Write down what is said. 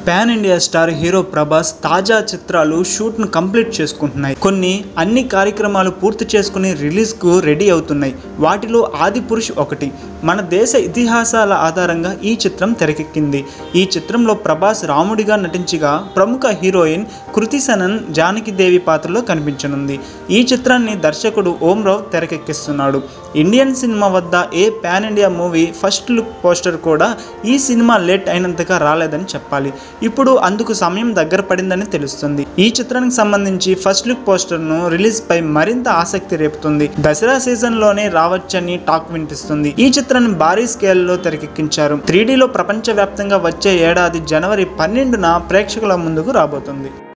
pan India star hero Prabhas తాజా చిత్రాలు షూట్ను complete చేసుకుంటున్నాయి కొన్ని అన్ని కార్యక్రమాలు పూర్తి చేసుకుని రిలీజ్కు రెడీ అవుతున్నాయి వాటిలో ఆది పురుష్ ఒకటి మన దేశ ఇతిహాసాల ఆధారంగా ఈ చిత్రం తెరకెక్కింది ఈ చిత్రంలో ప్రభాస్ రాముడిగా నటించగా ప్రముఖ హీరోయిన్ కృతి సనన్ జానకిదేవి పాత్రలో కనిపించనుంది ఈ చిత్రాన్ని దర్శకుడు ఓం రావు తెరకెక్కిస్తున్నాడు ఇండియన్ సినిమా వద్ద a pan India movie first look poster కూడా ఈ సినిమా లేట్ అయినంతగా రాలేదని చెప్పాలి ఇప్పుడు అందుకు సమయం దగ్గర పడిందని తెలుస్తుంది ఈ చిత్రానికి సంబంధించి ఫస్ట్ లుక్ పోస్టర్ను రిలీజ్ పై మరింత ఆసక్తి రేపుతుంది దసరా సీజన్ లోనే రావచ్చని టాక్ వినిపిస్తుంది ఈ చిత్రాన్ని భారీ స్కేల్లో తెరకెక్కించారు త్రీ లో ప్రపంచవ్యాప్తంగా వచ్చే ఏడాది జనవరి పన్నెండున ప్రేక్షకుల ముందుకు రాబోతుంది